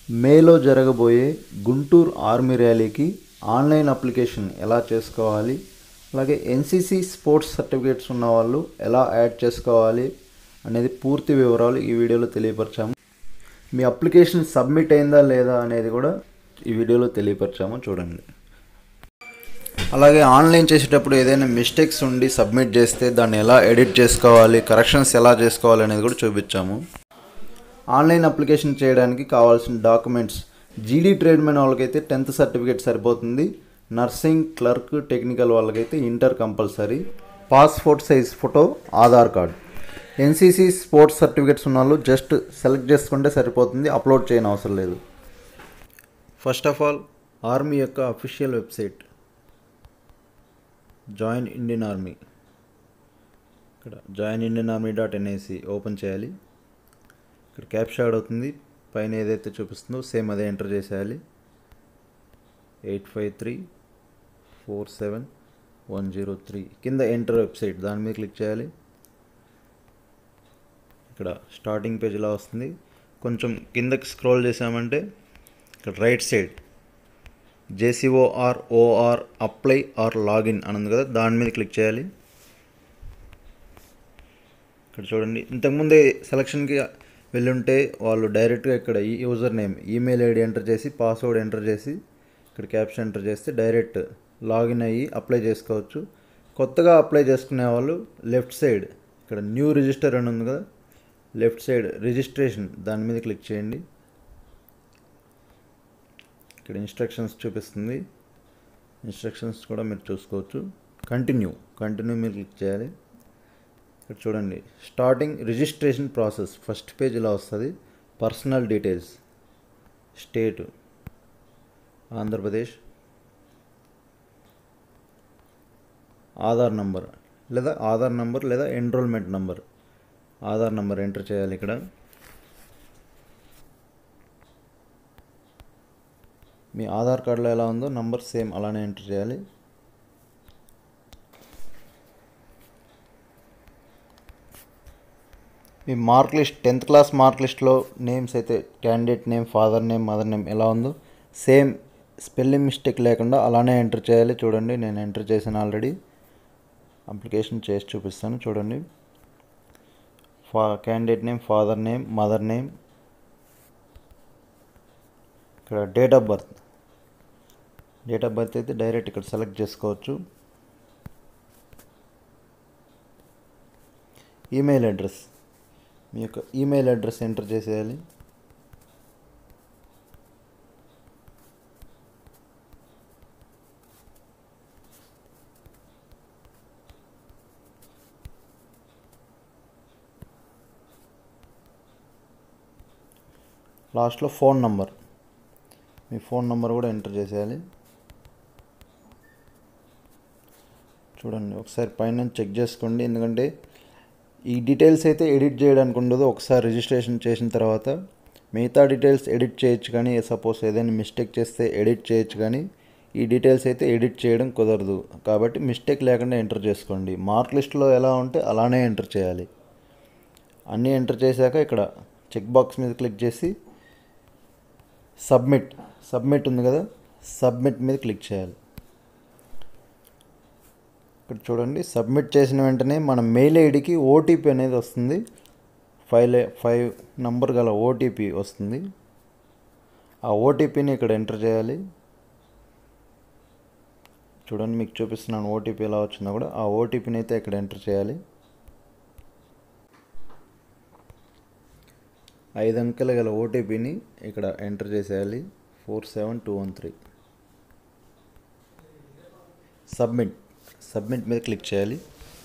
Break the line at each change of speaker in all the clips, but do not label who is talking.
మేలో జరగబోయే గుంటూరు ఆర్మీ ర్యాలీకి ఆన్లైన్ అప్లికేషన్ ఎలా చేసుకోవాలి అలాగే ఎన్సీసీ స్పోర్ట్స్ సర్టిఫికేట్స్ ఉన్న వాళ్ళు ఎలా యాడ్ చేసుకోవాలి అనేది పూర్తి వివరాలు ఈ వీడియోలో తెలియపరిచాము మీ అప్లికేషన్ సబ్మిట్ అయిందా లేదా అనేది కూడా ఈ వీడియోలో తెలియపరిచాము చూడండి అలాగే ఆన్లైన్ చేసేటప్పుడు ఏదైనా మిస్టేక్స్ ఉండి సబ్మిట్ చేస్తే దాన్ని ఎలా ఎడిట్ చేసుకోవాలి కరెక్షన్స్ ఎలా చేసుకోవాలి అనేది కూడా చూపించాము ఆన్లైన్ అప్లికేషన్ చేయడానికి కావాల్సిన డాక్యుమెంట్స్ జీడీ ట్రేడ్మెన్ వాళ్ళకైతే టెన్త్ సర్టిఫికేట్ సరిపోతుంది నర్సింగ్ క్లర్క్ టెక్నికల్ వాళ్ళకైతే inter compulsory passport size photo Aadhaar card NCC sports certificates ఉన్న వాళ్ళు జస్ట్ సెలెక్ట్ చేసుకుంటే సరిపోతుంది అప్లోడ్ చేయని అవసరం లేదు ఫస్ట్ ఆఫ్ ఆల్ ఆర్మీ యొక్క official website join Indian army ఇక్కడ join Indian army dot NIC open చేయాలి ఇక్కడ క్యాప్షా అవుతుంది పైన ఏదైతే చూపిస్తుందో సేమ్ అదే ఎంటర్ చేసేయాలి eight five three four seven one zero three కింద ఎంటర్ వెబ్సైట్ దాని మీద క్లిక్ చేయాలి ఇక్కడ స్టార్టింగ్ పేజ్ ఇలా వస్తుంది కొంచెం కిందకి స్క్రోల్ చేసామంటే ఇక్కడ right side JCO OR OR apply or login అని ఉంది కదా దాని మీద క్లిక్ చేయాలి ఇక్కడ చూడండి ఇంతకుముందే సెలక్షన్కి వెళ్ళుంటే వాళ్ళు డైరెక్ట్గా ఇక్కడ ఈ user name email ID enter చేసి పాస్వర్డ్ ఎంటర్ చేసి ఇక్కడ క్యాప్షన్ ఎంటర్ చేస్తే డైరెక్ట్ లాగిన్ అయ్యి అప్లై చేసుకోవచ్చు కొత్తగా అప్లై చేసుకునే వాళ్ళు లెఫ్ట్ సైడ్ ఇక్కడ న్యూ రిజిస్టర్ అని ఉంది కదా లెఫ్ట్ సైడ్ రిజిస్ట్రేషన్ దాని మీద క్లిక్ చేయండి ఇక్కడ ఇన్స్ట్రక్షన్స్ చూపిస్తుంది ఇన్స్ట్రక్షన్స్ కూడా మీరు చూసుకోవచ్చు కంటిన్యూ కంటిన్యూ మీరు క్లిక్ చేయాలి ఇక్కడ చూడండి starting registration process first page ఇలా వస్తుంది personal details state Andhra Pradesh Aadhaar number లేదా ఆధార్ నంబర్ లేదా enrolment number Aadhaar number enter చేయాలి ఇక్కడ మీ ఆధార్ కార్డులో ఎలా ఉందో నంబర్ సేమ్ అలానే ఎంటర్ చేయాలి మీ mark list tenth class mark లిస్ట్లో నేమ్స్ అయితే candidate name father name mother name ఎలా ఉందో సేమ్ స్పెల్లింగ్ మిస్టేక్ లేకుండా అలానే ఎంటర్ చేయాలి చూడండి నేను ఎంటర్ చేశాను ఆల్రెడీ అప్లికేషన్ చేసి చూపిస్తాను చూడండి ఫా candidate name father name mother name ఇక్కడ date of birth date of birth అయితే డైరెక్ట్ ఇక్కడ సెలెక్ట్ చేసుకోవచ్చు ఈమెయిల్ అడ్రస్ మీ యొక్క ఈమెయిల్ అడ్రస్ ఎంటర్ చేసేయాలి లాస్ట్లో ఫోన్ నంబర్ మీ ఫోన్ నంబర్ కూడా ఎంటర్ చేసేయాలి చూడండి ఒకసారి పైన చెక్ చేసుకోండి ఎందుకంటే ఈ డీటెయిల్స్ అయితే ఎడిట్ చేయడానికి ఉండదు ఒకసారి రిజిస్ట్రేషన్ చేసిన తర్వాత మిగతా డీటెయిల్స్ ఎడిట్ చేయొచ్చు కానీ సపోజ్ ఏదైనా మిస్టేక్ చేస్తే ఎడిట్ చేయొచ్చు కానీ ఈ డీటెయిల్స్ అయితే ఎడిట్ చేయడం కుదరదు కాబట్టి మిస్టేక్ లేకుండా ఎంటర్ చేసుకోండి మార్క్ లిస్ట్లో ఎలా ఉంటే అలానే ఎంటర్ చేయాలి అన్నీ ఎంటర్ చేశాక ఇక్కడ చెక్ బాక్స్ మీద క్లిక్ చేసి సబ్మిట్ సబ్మిట్ ఉంది కదా సబ్మిట్ మీద క్లిక్ చేయాలి ఇక్కడ చూడండి సబ్మిట్ చేసిన వెంటనే మన మెయిల్ ఐడికి ఓటీపీ అనేది వస్తుంది ఫైవ్ ఫైవ్ నంబర్ గల ఓటీపీ వస్తుంది ఆ ఓటీపీని ఇక్కడ ఎంటర్ చేయాలి చూడండి మీకు చూపిస్తున్నాను ఓటీపీ ఎలా వచ్చిందో కూడా ఆ ఓటీపీని అయితే ఇక్కడ ఎంటర్ చేయాలి ఐదు అంకెల గల ఓటీపీని ఇక్కడ ఎంటర్ చేసేయాలి four seven two one three submit submit మీద క్లిక్ చేయాలి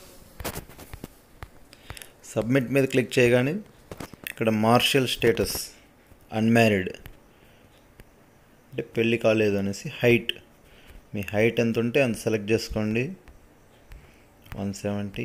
సబ్మిట్ మీద క్లిక్ చేయగానే ఇక్కడ మార్షల్ స్టేటస్ అన్మ్యారీడ్ అంటే పెళ్ళి కాలేదు అనేసి హైట్ మీ హైట్ ఎంత ఉంటే అంత సెలెక్ట్ చేసుకోండి వన్ సెవెంటీ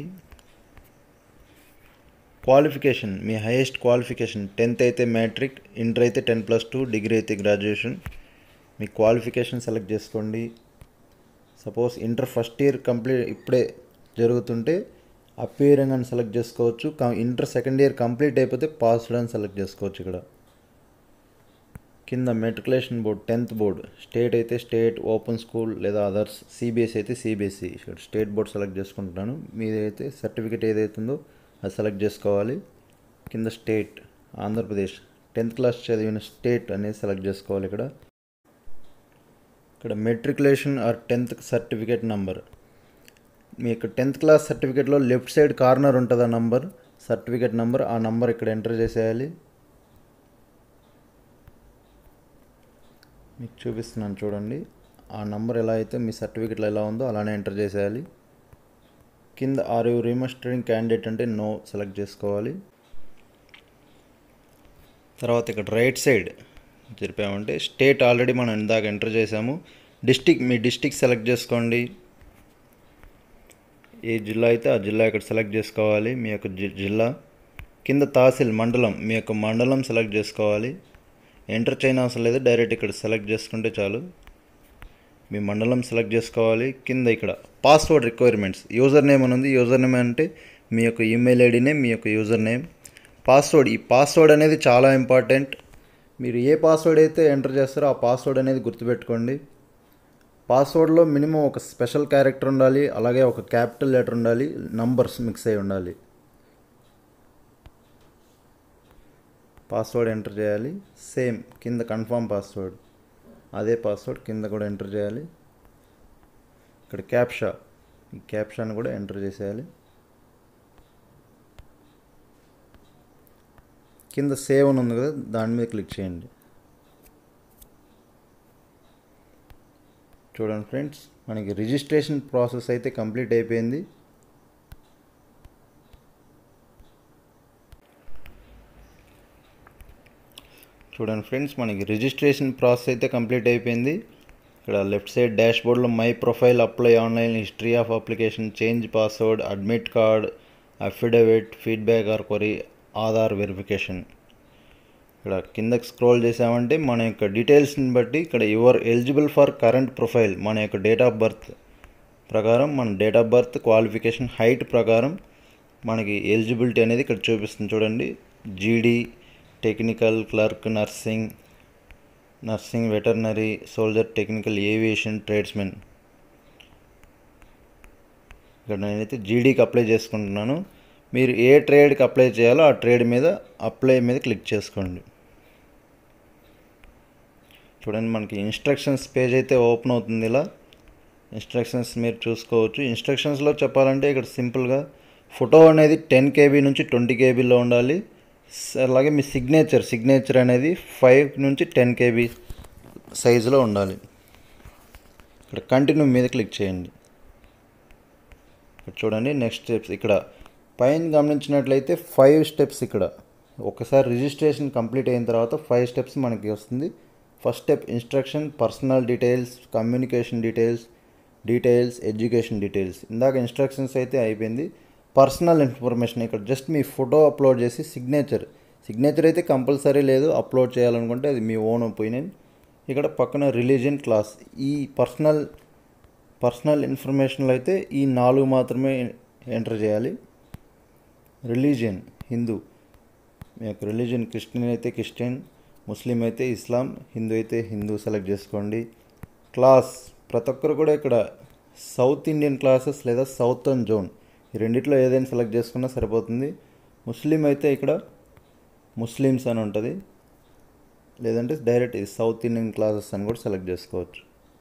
క్వాలిఫికేషన్ మీ హైయెస్ట్ క్వాలిఫికేషన్ టెన్త్ అయితే మ్యాట్రిక్ ఇంటర్ అయితే టెన్ ప్లస్ టూ డిగ్రీ అయితే గ్రాడ్యుయేషన్ మీ క్వాలిఫికేషన్ సెలెక్ట్ చేసుకోండి suppose inter first year complete ఇప్పుడే జరుగుతుంటే అపీరింగ్ అని సెలెక్ట్ చేసుకోవచ్చు ఇంటర్ సెకండ్ ఇయర్ కంప్లీట్ అయిపోతే పాస్డ్ అని సెలెక్ట్ చేసుకోవచ్చు ఇక్కడ కింద matriculation board tenth board state అయితే స్టేట్ ఓపెన్ స్కూల్ లేదా అదర్స్ సిబిఎస్ఈ అయితే సిబిఎస్ఈ ఇక్కడ స్టేట్ బోర్డ్ సెలెక్ట్ చేసుకుంటున్నాను మీదైతే సర్టిఫికేట్ ఏదైతుందో అది సెలెక్ట్ చేసుకోవాలి కింద స్టేట్ ఆంధ్రప్రదేశ్ టెన్త్ క్లాస్ చదివిన స్టేట్ అనేది సెలెక్ట్ చేసుకోవాలి ఇక్కడ ఇక్కడ matriculation or tenth certificate number మీ యొక్క టెన్త్ క్లాస్ సర్టిఫికేట్లో లెఫ్ట్ సైడ్ కార్నర్ ఉంటుంది ఆ నంబర్ సర్టిఫికేట్ నంబర్ ఆ నంబర్ ఇక్కడ ఎంటర్ చేసేయాలి మీకు చూపిస్తున్నాను చూడండి ఆ నంబర్ ఎలా అయితే మీ సర్టిఫికేట్లో ఎలా ఉందో అలానే ఎంటర్ చేసేయాలి కింద ఆర్ యూ రిమస్టరింగ్ క్యాండిడేట్ అంటే నో సెలెక్ట్ చేసుకోవాలి తర్వాత ఇక్కడ రైట్ సైడ్ జరిపామంటే స్టేట్ ఆల్రెడీ మనం ఇందాక ఎంటర్ చేసాము డిస్టిక్ మీ డిస్టిక్ సెలెక్ట్ చేసుకోండి ఏ జిల్లా అయితే ఆ జిల్లా ఇక్కడ సెలెక్ట్ చేసుకోవాలి మీ యొక్క జి- జిల్లా కింద తహసీల్ మండలం మీ యొక్క మండలం సెలెక్ట్ చేసుకోవాలి ఎంటర్ చేయని అవసరం లేదు డైరెక్ట్ ఇక్కడ సెలెక్ట్ చేసుకుంటే చాలు మీ మండలం సెలెక్ట్ చేసుకోవాలి కింద ఇక్కడ పాస్వర్డ్ రిక్వైర్మెంట్స్ యూజర్ నేమ్ అని ఉంది యూజర్ నేమ్ అంటే మీ యొక్క ఈమెయిల్ ఐడినే మీ యొక్క యూజర్ నేమ్ పాస్వర్డ్ ఈ పాస్వర్డ్ అనేది చాలా ఇంపార్టెంట్ మీరు ఏ పాస్వర్డ్ అయితే ఎంటర్ చేస్తారో ఆ పాస్వర్డ్ అనేది గుర్తుపెట్టుకోండి పాస్వర్డ్లో మినిమం ఒక స్పెషల్ క్యారెక్టర్ ఉండాలి అలాగే ఒక క్యాపిటల్ లెటర్ ఉండాలి నంబర్స్ మిక్స్ అయి ఉండాలి పాస్వర్డ్ ఎంటర్ చేయాలి సేమ్ కింద కన్ఫర్మ్ పాస్వర్డ్ అదే పాస్వర్డ్ కింద కూడా ఎంటర్ చేయాలి ఇక్కడ క్యాప్షా ఈ క్యాప్షాను కూడా ఎంటర్ చేసేయాలి కింద సేవ్ అని ఉంది కదా దాని మీద క్లిక్ చేయండి చూడండి ఫ్రెండ్స్ మనకి రిజిస్ట్రేషన్ ప్రాసెస్ అయితే కంప్లీట్ అయిపోయింది చూడండి ఫ్రెండ్స్ మనకి రిజిస్ట్రేషన్ ప్రాసెస్ అయితే కంప్లీట్ అయిపోయింది ఇక్కడ లెఫ్ట్ సైడ్ డాష్ బోర్డ్లో my profile apply online history of application change password admit card affidavit feedback or query Aadhaar verification ఇక్కడ కిందకి స్క్రోల్ చేసామంటే మన యొక్క డీటెయిల్స్ని బట్టి ఇక్కడ your eligible for current profile మన యొక్క డేట్ ఆఫ్ బర్త్ ప్రకారం మన date of birth qualification height ప్రకారం మనకి ఎలిజిబిలిటీ అనేది ఇక్కడ చూపిస్తుంది చూడండి GD technical clerk nursing nursing veterinary soldier technical aviation tradesmen ఇక్కడ నేనైతే జీడీకి అప్లై చేసుకుంటున్నాను మీరు ఏ ట్రేడ్కి అప్లై చేయాలో ఆ ట్రేడ్ మీద అప్లై మీద క్లిక్ చేసుకోండి చూడండి మనకి ఇన్స్ట్రక్షన్స్ పేజ్ అయితే ఓపెన్ అవుతుంది ఇలా ఇన్స్ట్రక్షన్స్ మీరు చూసుకోవచ్చు ఇన్స్ట్రక్షన్స్లో చెప్పాలంటే ఇక్కడ సింపుల్గా ఫోటో అనేది టెన్ కేబీ నుంచి ట్వంటీ కేబీలో ఉండాలి స- అలాగే మీ సిగ్నేచర్ సిగ్నేచర్ అనేది ఫైవ్ నుంచి టెన్ కేబీ సైజులో ఉండాలి ఇక్కడ కంటిన్యూ మీద క్లిక్ చేయండి ఇక్కడ చూడండి నెక్స్ట్ స్టెప్స్ ఇక్కడ పైన గమనించినట్లయితే ఫైవ్ స్టెప్స్ ఇక్కడ ఒకసారి రిజిస్ట్రేషన్ కంప్లీట్ అయిన తర్వాత ఫైవ్ స్టెప్స్ మనకి వస్తుంది first step instruction personal details communication details details education details ఇందాక ఇన్స్ట్రక్షన్స్ అయితే అయిపోయింది పర్సనల్ ఇన్ఫర్మేషన్ ఇక్కడ జస్ట్ మీ ఫోటో అప్లోడ్ చేసి సిగ్నేచర్ సిగ్నేచర్ అయితే కంపల్సరీ లేదు అప్లోడ్ చేయాలనుకుంటే అది మీ ఓన్ ఒపీనియన్ ఇక్కడ పక్కన రిలీజియన్ క్లాస్ ఈ పర్సనల్ పర్సనల్ ఇన్ఫర్మేషన్లో అయితే ఈ నాలుగు మాత్రమే ఎంటర్ చేయాలి రిలీజియన్ హిందూ మీ యొక్క రిలీజియన్ క్రిస్టియన్ అయితే క్రిస్టియన్ ముస్లిం అయితే ఇస్లాం హిందూ అయితే హిందూ సెలెక్ట్ చేసుకోండి క్లాస్ ప్రతి ఒక్కరు కూడా ఇక్కడ సౌత్ ఇండియన్ క్లాసెస్ లేదా సౌతర్న్ జోన్ ఈ రెండిట్లో ఏదైనా సెలెక్ట్ చేసుకున్నా సరిపోతుంది ముస్లిం అయితే ఇక్కడ ముస్లిమ్స్ అని ఉంటుంది లేదంటే డైరెక్ట్ ఇది సౌత్ ఇండియన్ క్లాసెస్ అని కూడా సెలెక్ట్ చేసుకోవచ్చు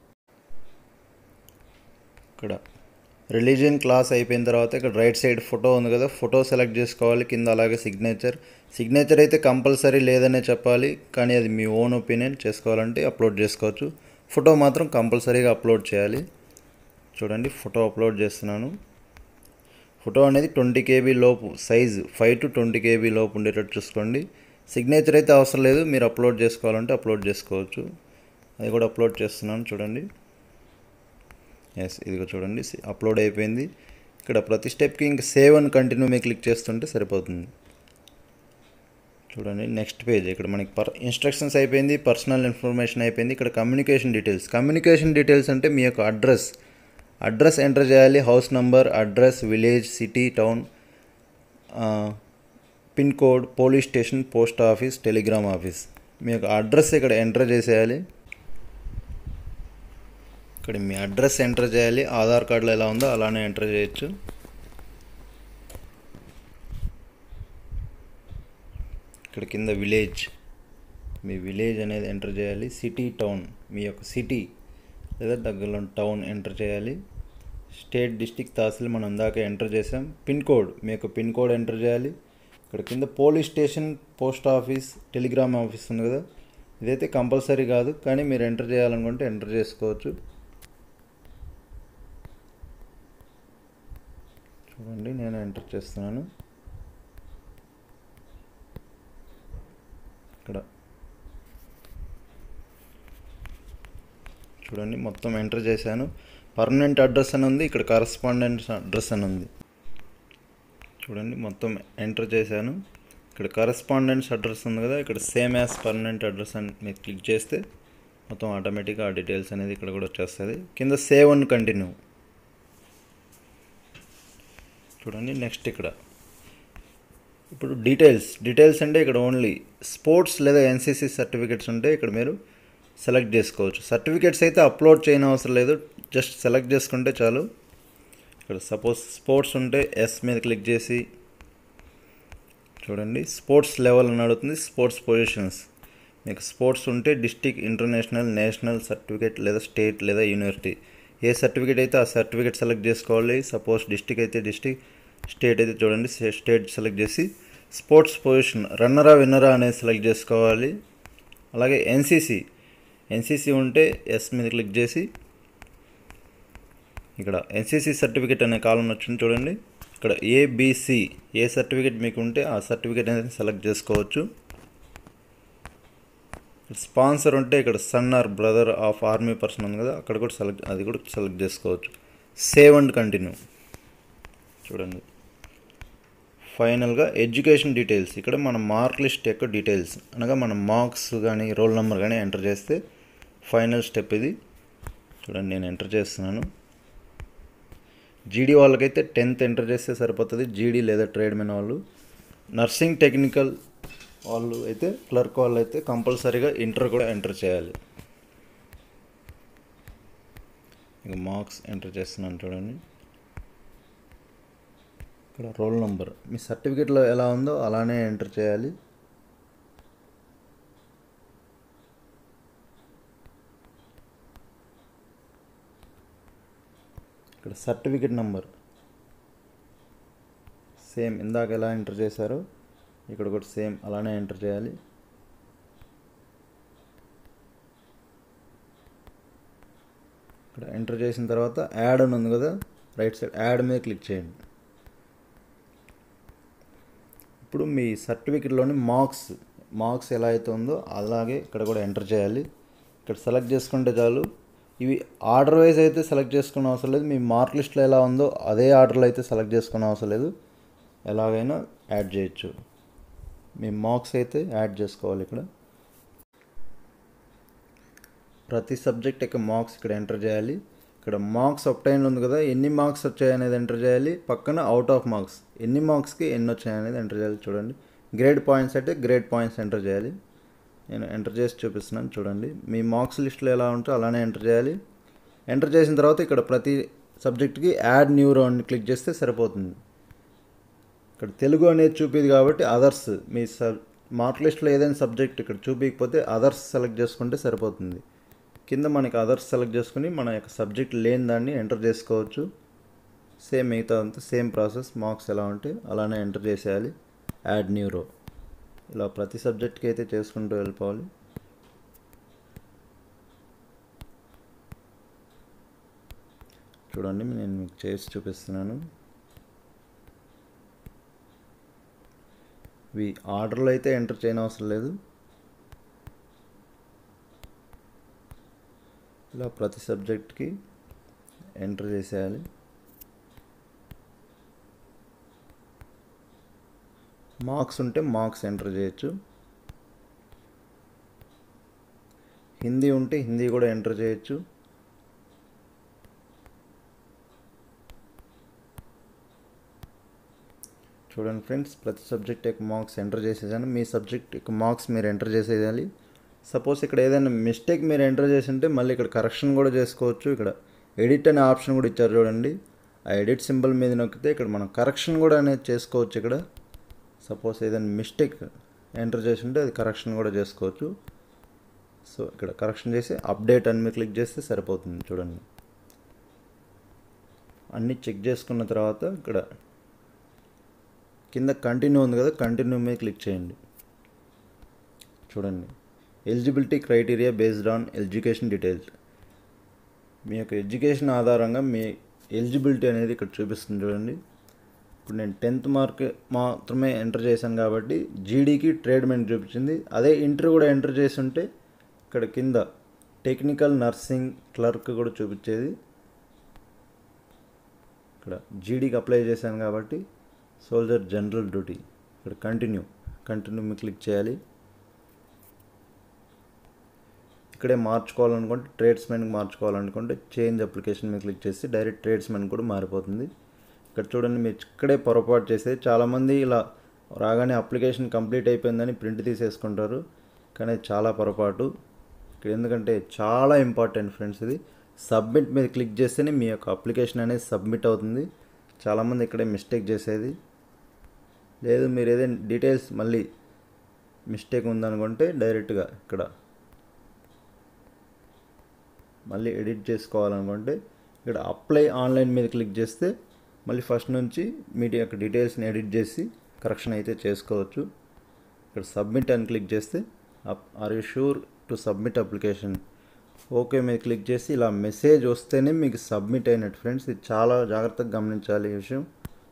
ఇక్కడ రిలీజియన్ క్లాస్ అయిపోయిన తర్వాత ఇక్కడ రైట్ సైడ్ ఫోటో ఉంది కదా ఫోటో సెలెక్ట్ చేసుకోవాలి కింద అలాగే సిగ్నేచర్ సిగ్నేచర్ అయితే కంపల్సరీ లేదనే చెప్పాలి కానీ అది మీ ఓన్ ఒపీనియన్ చేసుకోవాలంటే అప్లోడ్ చేసుకోవచ్చు ఫోటో మాత్రం కంపల్సరీగా అప్లోడ్ చేయాలి చూడండి ఫోటో అప్లోడ్ చేస్తున్నాను ఫోటో అనేది ట్వంటీ కేబీ లోపు size five to twenty KB లోపు ఉండేటట్టు చూసుకోండి సిగ్నేచర్ అయితే అవసరం లేదు మీరు అప్లోడ్ చేసుకోవాలంటే అప్లోడ్ చేసుకోవచ్చు అది కూడా అప్లోడ్ చేస్తున్నాను చూడండి ఎస్ ఇదిగో చూడండి అప్లోడ్ అయిపోయింది ఇక్కడ ప్రతి స్టెప్కి ఇంక సేవ్ అని కంటిన్యూ మీద క్లిక్ చేస్తుంటే సరిపోతుంది చూడండి నెక్స్ట్ పేజ్ ఇక్కడ మనకి పర్ ఇన్స్ట్రక్షన్స్ అయిపోయింది పర్సనల్ ఇన్ఫర్మేషన్ అయిపోయింది ఇక్కడ కమ్యూనికేషన్ డీటెయిల్స్ కమ్యూనికేషన్ డీటెయిల్స్ అంటే మీ యొక్క అడ్రస్ అడ్రస్ ఎంటర్ చేయాలి house number address village city town pin code police station post office telegram office మీ యొక్క అడ్రస్ ఇక్కడ ఎంటర్ చేసేయాలి ఇక్కడ మీ అడ్రస్ ఎంటర్ చేయాలి ఆధార్ కార్డులో ఎలా ఉందో అలానే ఎంటర్ చేయొచ్చు ఇక్కడ కింద విలేజ్ మీ విలేజ్ అనేది ఎంటర్ చేయాలి సిటీ టౌన్ మీ యొక్క సిటీ లేదా దగ్గరలో టౌన్ ఎంటర్ చేయాలి స్టేట్ డిస్టిక్ తహసీల్ మనం ఇందాక ఎంటర్ చేసాం పిన్ కోడ్ మీ యొక్క పిన్ కోడ్ ఎంటర్ చేయాలి ఇక్కడ కింద police station post office telegram office ఉంది కదా ఇదైతే కంపల్సరీ కాదు కానీ మీరు ఎంటర్ చేయాలనుకుంటే ఎంటర్ చేసుకోవచ్చు చూడండి నేను ఎంటర్ చేస్తున్నాను ఇక్కడ చూడండి మొత్తం ఎంటర్ చేశాను పర్మనెంట్ అడ్రస్ అని ఉంది ఇక్కడ కరస్పాండెన్స్ అడ్రస్ అని ఉంది చూడండి మొత్తం ఎంటర్ చేశాను ఇక్కడ కరస్పాండెన్స్ అడ్రస్ ఉంది కదా ఇక్కడ సేమ్ యాజ్ పర్మనెంట్ అడ్రస్ అని మీరు క్లిక్ చేస్తే మొత్తం ఆటోమేటిక్గా ఆ డీటెయిల్స్ అనేది ఇక్కడ కూడా వచ్చేస్తుంది కింద సేవ్ అండ్ కంటిన్యూ చూడండి నెక్స్ట్ ఇక్కడ ఇప్పుడు డీటెయిల్స్ డీటెయిల్స్ అంటే ఇక్కడ ఓన్లీ స్పోర్ట్స్ లేదా ఎన్సీసీ సర్టిఫికెట్స్ ఉంటే ఇక్కడ మీరు సెలెక్ట్ చేసుకోవచ్చు సర్టిఫికెట్స్ అయితే అప్లోడ్ చేయని అవసరం లేదు జస్ట్ సెలెక్ట్ చేసుకుంటే చాలు ఇక్కడ సపోజ్ స్పోర్ట్స్ ఉంటే ఎస్ మీద క్లిక్ చేసి చూడండి స్పోర్ట్స్ లెవెల్ అని అడుగుతుంది స్పోర్ట్స్ పొజిషన్స్ మీకు స్పోర్ట్స్ ఉంటే డిస్టిక్ ఇంటర్నేషనల్ నేషనల్ సర్టిఫికేట్ లేదా స్టేట్ లేదా యూనివర్సిటీ ఏ సర్టిఫికేట్ అయితే ఆ సర్టిఫికేట్ సెలెక్ట్ చేసుకోవాలి సపోజ్ డిస్టిక్ అయితే డిస్టిక్ స్టేట్ అయితే చూడండి స్టేట్ సెలెక్ట్ చేసి స్పోర్ట్స్ పొజిషన్ రన్నరా విన్నరా అనేది సెలెక్ట్ చేసుకోవాలి అలాగే ఎన్సీసీ ఎన్సీసీ ఉంటే ఎస్ మీద క్లిక్ చేసి ఇక్కడ ఎన్సీసీ సర్టిఫికేట్ అనే కాలం వచ్చింది చూడండి ఇక్కడ ఏబిసి ఏ సర్టిఫికేట్ మీకు ఉంటే ఆ సర్టిఫికేట్ అనేది సెలెక్ట్ చేసుకోవచ్చు స్పాన్సర్ ఉంటే ఇక్కడ son or brother of army person ఉంది కదా అక్కడ కూడా సెలెక్ట్ అది కూడా సెలెక్ట్ చేసుకోవచ్చు సేవ్ అండ్ కంటిన్యూ చూడండి ఫైనల్గా ఎడ్యుకేషన్ డీటెయిల్స్ ఇక్కడ మన మార్క్ లిస్ట్ యొక్క డీటెయిల్స్ అనగా మన మార్క్స్ కానీ రోల్ నెంబర్ కానీ ఎంటర్ చేస్తే ఫైనల్ స్టెప్ ఇది చూడండి నేను ఎంటర్ చేస్తున్నాను జీడీ వాళ్ళకైతే టెన్త్ ఎంటర్ చేస్తే సరిపోతుంది జీడీ లేదా ట్రేడ్మెన్ వాళ్ళు నర్సింగ్ టెక్నికల్ వాళ్ళు అయితే క్లర్క్ వాళ్ళు అయితే కంపల్సరీగా ఇంటర్ కూడా ఎంటర్ చేయాలి ఇక మార్క్స్ ఎంటర్ చేస్తున్నాను చూడండి ఇక్కడ రోల్ నెంబర్ మీ సర్టిఫికేట్లో ఎలా ఉందో అలానే ఎంటర్ చేయాలి ఇక్కడ సర్టిఫికేట్ నెంబర్ సేమ్ ఇందాక ఎలా ఎంటర్ చేశారో ఇక్కడ కూడా సేమ్ అలానే ఎంటర్ చేయాలి ఇక్కడ ఎంటర్ చేసిన తర్వాత యాడ్ అని ఉంది కదా రైట్ సైడ్ యాడ్ మీద క్లిక్ చేయండి ఇప్పుడు మీ సర్టిఫికెట్లోని మార్క్స్ మార్క్స్ ఎలా అయితే ఉందో అలాగే ఇక్కడ కూడా ఎంటర్ చేయాలి ఇక్కడ సెలెక్ట్ చేసుకుంటే చాలు ఇవి ఆర్డర్ వైజ్ అయితే సెలెక్ట్ చేసుకునే అవసరం లేదు మీ మార్క్ లిస్ట్లో ఎలా ఉందో అదే ఆర్డర్లో అయితే సెలెక్ట్ చేసుకునే అవసరం లేదు ఎలాగైనా యాడ్ చేయొచ్చు మీ మార్క్స్ అయితే యాడ్ చేసుకోవాలి ఇక్కడ ప్రతి సబ్జెక్ట్ యొక్క మార్క్స్ ఇక్కడ ఎంటర్ చేయాలి ఇక్కడ మార్క్స్ అప్టైన్ ఉంది కదా ఎన్ని మార్క్స్ వచ్చాయి అనేది ఎంటర్ చేయాలి పక్కన అవుట్ ఆఫ్ మార్క్స్ ఎన్ని మార్క్స్కి ఎన్ని వచ్చాయి అనేది ఎంటర్ చేయాలి చూడండి గ్రేడ్ పాయింట్స్ అయితే గ్రేడ్ పాయింట్స్ ఎంటర్ చేయాలి నేను ఎంటర్ చేసి చూపిస్తున్నాను చూడండి మీ మార్క్స్ లిస్ట్లో ఎలా ఉంటే అలానే ఎంటర్ చేయాలి ఎంటర్ చేసిన తర్వాత ఇక్కడ ప్రతి సబ్జెక్ట్కి యాడ్ న్యూ రౌండ్ క్లిక్ చేస్తే సరిపోతుంది ఇక్కడ తెలుగు అనేది చూపిది కాబట్టి అదర్స్ మీ సబ్ మార్క్ లిస్ట్లో ఏదైనా సబ్జెక్ట్ ఇక్కడ చూపించకపోతే అదర్స్ సెలెక్ట్ చేసుకుంటే సరిపోతుంది కింద మనకి అదర్స్ సెలెక్ట్ చేసుకుని మన యొక్క సబ్జెక్ట్ లేని దాన్ని ఎంటర్ చేసుకోవచ్చు సేమ్ మిగతా అంతా సేమ్ ప్రాసెస్ మార్క్స్ ఎలా ఉంటే అలానే ఎంటర్ చేసేయాలి యాడ్ న్యూ రో ఇలా ప్రతి సబ్జెక్ట్కి అయితే చేసుకుంటూ వెళ్ళిపోవాలి చూడండి నేను మీకు చేసి చూపిస్తున్నాను ఇవి ఆర్డర్లో అయితే ఎంటర్ చేయని అవసరం లేదు ఇలా ప్రతి సబ్జెక్ట్కి ఎంటర్ చేసేయాలి మార్క్స్ ఉంటే మార్క్స్ ఎంటర్ చేయొచ్చు హిందీ ఉంటే హిందీ కూడా ఎంటర్ చేయొచ్చు చూడండి ఫ్రెండ్స్ ప్రతి సబ్జెక్ట్ యొక్క మార్క్స్ ఎంటర్ చేసేసాను మీ సబ్జెక్ట్ యొక్క మార్క్స్ మీరు ఎంటర్ చేసేయాలి సపోజ్ ఇక్కడ ఏదైనా మిస్టేక్ మీరు ఎంటర్ చేసి ఉంటే మళ్ళీ ఇక్కడ కరెక్షన్ కూడా చేసుకోవచ్చు ఇక్కడ ఎడిట్ అనే ఆప్షన్ కూడా ఇచ్చారు చూడండి ఆ ఎడిట్ సింబల్ మీద నొక్కితే ఇక్కడ మనం కరెక్షన్ కూడా అనేది చేసుకోవచ్చు ఇక్కడ సపోజ్ ఏదైనా మిస్టేక్ ఎంటర్ చేసి ఉంటే అది కరెక్షన్ కూడా చేసుకోవచ్చు సో ఇక్కడ కరెక్షన్ చేసి అప్డేట్ అని మీరు క్లిక్ చేస్తే సరిపోతుంది చూడండి అన్నీ చెక్ చేసుకున్న తర్వాత ఇక్కడ కింద కంటిన్యూ ఉంది కదా కంటిన్యూ మీద క్లిక్ చేయండి చూడండి eligibility criteria based on education details మీ యొక్క ఎడ్యుకేషన్ ఆధారంగా మీ ఎలిజిబిలిటీ అనేది ఇక్కడ చూపిస్తుంది చూడండి ఇప్పుడు నేను టెన్త్ మార్క్ మాత్రమే ఎంటర్ చేశాను కాబట్టి జీడీకి ట్రేడ్మెంట్ చూపించింది అదే ఇంటర్ కూడా ఎంటర్ చేసి ఉంటే ఇక్కడ కింద టెక్నికల్ నర్సింగ్ క్లర్క్ కూడా చూపించేది ఇక్కడ జీడీకి అప్లై చేశాను కాబట్టి సోల్జర్ జనరల్ డ్యూటీ ఇక్కడ కంటిన్యూ కంటిన్యూ మీద క్లిక్ చేయాలి ఇక్కడే మార్చుకోవాలనుకుంటే ట్రేడ్స్మెన్కి మార్చుకోవాలనుకుంటే చేంజ్ అప్లికేషన్ మీద క్లిక్ చేసి డైరెక్ట్ ట్రేడ్స్మెన్ కూడా మారిపోతుంది ఇక్కడ చూడండి మీరు ఇక్కడే పొరపాటు చేసేది చాలామంది ఇలా రాగానే అప్లికేషన్ కంప్లీట్ అయిపోయిందని ప్రింట్ తీసేసుకుంటారు కానీ అది చాలా పొరపాటు ఇక్కడ ఎందుకంటే చాలా ఇంపార్టెంట్ ఫ్రెండ్స్ ఇది సబ్మిట్ మీద క్లిక్ చేస్తేనే మీ యొక్క అప్లికేషన్ అనేది సబ్మిట్ అవుతుంది చాలామంది ఇక్కడే మిస్టేక్ చేసేది లేదు మీరు ఏదైనా డీటెయిల్స్ మళ్ళీ మిస్టేక్ ఉందనుకుంటే డైరెక్ట్గా ఇక్కడ మళ్ళీ ఎడిట్ చేసుకోవాలనుకుంటే ఇక్కడ అప్లై ఆన్లైన్ మీద క్లిక్ చేస్తే మళ్ళీ ఫస్ట్ నుంచి మీ యొక్క డీటెయిల్స్ని ఎడిట్ చేసి కరెక్షన్ అయితే చేసుకోవచ్చు ఇక్కడ సబ్మిట్ అని క్లిక్ చేస్తే are you sure to submit application okay మీద క్లిక్ చేసి ఇలా మెసేజ్ వస్తేనే మీకు సబ్మిట్ అయినట్టు ఫ్రెండ్స్ ఇది చాలా జాగ్రత్తగా గమనించాలి ఈ విషయం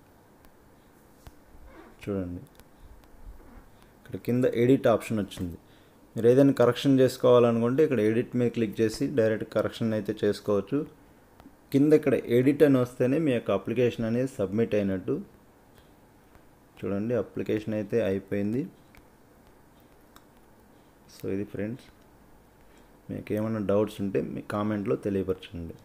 చూడండి ఇక్కడ కింద ఎడిట్ ఆప్షన్ వచ్చింది మీరు ఏదైనా కరెక్షన్ చేసుకోవాలనుకుంటే ఇక్కడ ఎడిట్ మీద క్లిక్ చేసి డైరెక్ట్ కరెక్షన్ అయితే చేసుకోవచ్చు కింద ఇక్కడ ఎడిట్ అని వస్తేనే మీ యొక్క అప్లికేషన్ అనేది సబ్మిట్ అయినట్టు చూడండి అప్లికేషన్ అయితే అయిపోయింది సో ఇది ఫ్రెండ్స్ మీకు ఏమైనా డౌట్స్ ఉంటే మీ కామెంట్లో తెలియపరచండి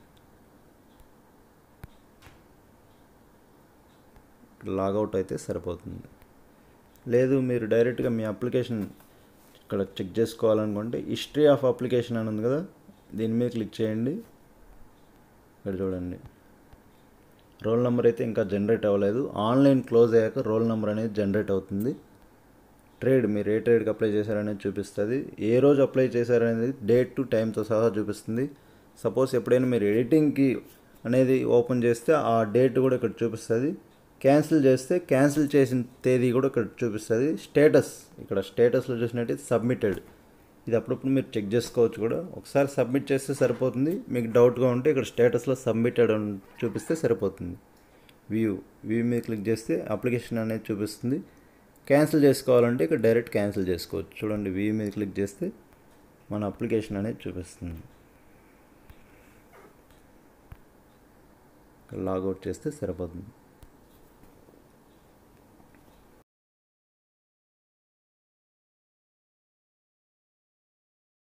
లాగౌట్ అయితే సరిపోతుంది లేదు మీరు డైరెక్ట్గా మీ అప్లికేషన్ ఇక్కడ చెక్ చేసుకోవాలనుకుంటే హిస్టరీ ఆఫ్ అప్లికేషన్ అని ఉంది కదా దీని మీద క్లిక్ చేయండి ఇక్కడ చూడండి రోల్ నెంబర్ అయితే ఇంకా జనరేట్ అవ్వలేదు ఆన్లైన్ క్లోజ్ అయ్యాక రోల్ నెంబర్ అనేది జనరేట్ అవుతుంది ట్రేడ్ మీరు ఏ ట్రేడ్కి అప్లై చేశారనేది చూపిస్తుంది ఏ రోజు అప్లై చేశారనేది డేట్ టు టైంతో సహా చూపిస్తుంది సపోజ్ ఎప్పుడైనా మీరు ఎడిటింగ్కి అనేది ఓపెన్ చేస్తే ఆ డేట్ కూడా ఇక్కడ చూపిస్తుంది క్యాన్సిల్ చేస్తే క్యాన్సిల్ చేసిన తేదీ కూడా ఇక్కడ చూపిస్తుంది స్టేటస్ ఇక్కడ స్టేటస్లో చూసినట్టయితే సబ్మిటెడ్ ఇది అప్పుడప్పుడు మీరు చెక్ చేసుకోవచ్చు కూడా ఒకసారి సబ్మిట్ చేస్తే సరిపోతుంది మీకు డౌట్గా ఉంటే ఇక్కడ స్టేటస్లో సబ్మిటెడ్ అని చూపిస్తే సరిపోతుంది వ్యూ వ్యూ మీద క్లిక్ చేస్తే అప్లికేషన్ అనేది చూపిస్తుంది క్యాన్సిల్ చేసుకోవాలంటే ఇక్కడ డైరెక్ట్ క్యాన్సిల్ చేసుకోవచ్చు చూడండి వ్యూ మీద క్లిక్ చేస్తే మన అప్లికేషన్ అనేది చూపిస్తుంది లాగౌట్ చేస్తే సరిపోతుంది